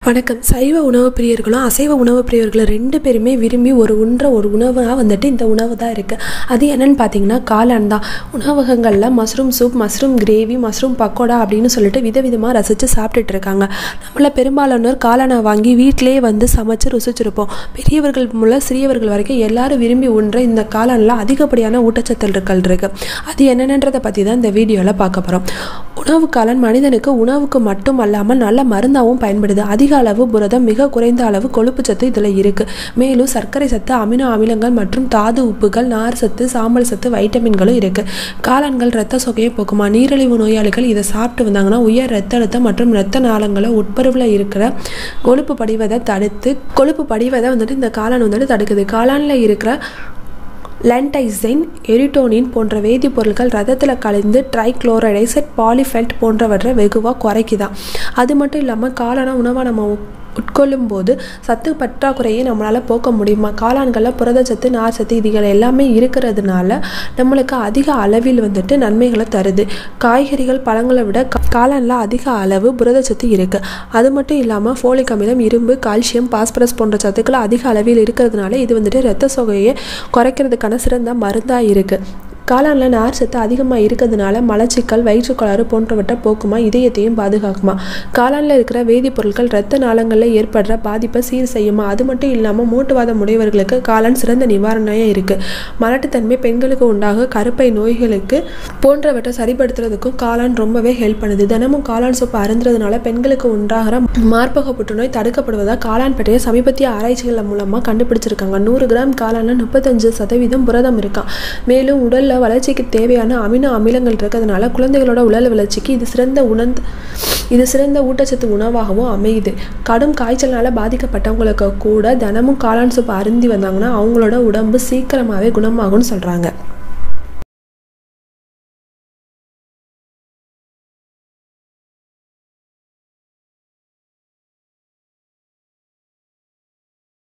வணக்கம் சைவ உணவு பிரியர்களும் அசைவ உணவு பிரியர்களும் ரெண்டு பேருமே விரும்பி ஒரு உண்ற ஒரு உணவாக வந்துட்டு இந்த உணவு தான் இருக்குது அது என்னன்னு பார்த்தீங்கன்னா காளான் தான் உணவகங்களில் mushroom soup mushroom gravy mushroom pakoda அப்படின்னு சொல்லிட்டு விதவிதமாக ரசித்து சாப்பிட்டுட்டு இருக்காங்க நம்மள பெரும்பாலானோர் காளானை வாங்கி வீட்டிலேயே வந்து சமைச்சு ருசிச்சிருப்போம் பெரியவர்கள் முதல்ல சிறியவர்கள் வரைக்கும் எல்லாரும் விரும்பி உண்ற இந்த காளானில் அதிகப்படியான ஊட்டச்சத்துக்கள் இருக்குது அது என்னென்னன்றதை பற்றி தான் இந்த வீடியோவில் பார்க்க போகிறோம் உணவு காளான் மனிதனுக்கு உணவுக்கு மட்டும் அல்லாமல் நல்ல மருந்தாகவும் பயன்படுது அதிக அளவு புரதம் மிக குறைந்த அளவு கொழுப்பு சத்து இதில் இருக்குது மேலும் சர்க்கரை சத்து அமினோ அமிலங்கள் மற்றும் தாது உப்புகள் நார் சத்து சாம்பல் சத்து வைட்டமின்களும் இருக்குது காளான்கள் இரத்த சொகையை போக்குமா நீரிழிவு நோயாளிகள் இதை சாப்பிட்டு வந்தாங்கன்னா உயர் இரத்த அழுத்தம் மற்றும் இரத்த நாளங்களை உட்பருவில் இருக்கிற கொழுப்பு படிவதை தடுத்து கொழுப்பு படிவதை வந்துட்டு இந்த காளான் வந்துட்டு தடுக்குது காளானில் இருக்கிற லென்டைசைன் எரிட்டோனின் போன்ற வேதிப்பொருட்கள் ரத்தத்தில் கலந்து ட்ரைக்ளோரைடைசட் பாலிஃபெல்ட் போன்றவற்றை வெகுவாக குறைக்குதான் அது மட்டும் இல்லாமல் காளான உணவாக நம்ம உட்கொள்ளும் போது சத்து பற்றாக்குறையை நம்மளால் போக்க முடியுமா காளான்களில் புரதச்சத்து நார்ச்சத்து இதுகள் எல்லாமே இருக்கிறதுனால நம்மளுக்கு அதிக அளவில் வந்துட்டு நன்மைகளை தருது காய்கறிகள் பழங்களை விட கா- காளான்ல அதிக அளவு புரதச்சத்து இருக்குது அது மட்டும் இல்லாமல் ஃபோலிக் அமிலம் இரும்பு கால்சியம் பாஸ்பரஸ் போன்ற சத்துக்கள் அதிக அளவில் இருக்கிறதுனால இது வந்துட்டு இரத்த சொகையை குறைக்கிறதுக்கான சிறந்த மருந்தாக இருக்குது காளானில் நார் சத்து அதிகமாக இருக்கிறதுனால மலச்சிக்கல் வயிற்றுக்கோளாறு போன்றவற்றை போக்குமா இதயத்தையும் பாதுகாக்குமா காளானில் இருக்கிற வேதிப்பொருட்கள் இரத்த நாளங்களில் ஏற்படுற பாதிப்பை சீர் செய்யுமா அது மட்டும் இல்லாமல் மூட்டுவாதம் உடையவர்களுக்கு காளான் சிறந்த நிவாரணையாக இருக்குது மலட்டுத்தன்மை பெண்களுக்கு உண்டாக கருப்பை நோய்களுக்கு போன்றவற்றை சரிப்படுத்துறதுக்கும் காளான் ரொம்பவே ஹெல்ப் பண்ணுது தினமும் காளான் சூப்பு அருந்துறதுனால பெண்களுக்கு உண்டாகிற மார்பக புற்றுநோய் தடுக்கப்படுவதாக காளான் பற்றிய சமீபத்திய ஆராய்ச்சிகள் மூலமாக கண்டுபிடிச்சிருக்காங்க நூறு கிராம் காளானில் முப்பத்தஞ்சு சதவீதம் புரதம் இருக்கான் மேலும் உடலில் வளர்ச்சிக்கு தேவையான அமினோ அமிலங்கள் இருக்கிறதுனால குழந்தைகளோட உடல் வளர்ச்சிக்கு இது சிறந்த உணர்ந்து இது சிறந்த ஊட்டச்சத்து உணவாகவும் அமையுது கடும் காய்ச்சல்னால பாதிக்கப்பட்டவங்களுக்கு கூட தினமும் காளான் சூப்பு அருந்தி வந்தாங்கன்னா அவங்களோட உடம்பு சீக்கிரமாகவே குணமாகும்னு சொல்கிறாங்க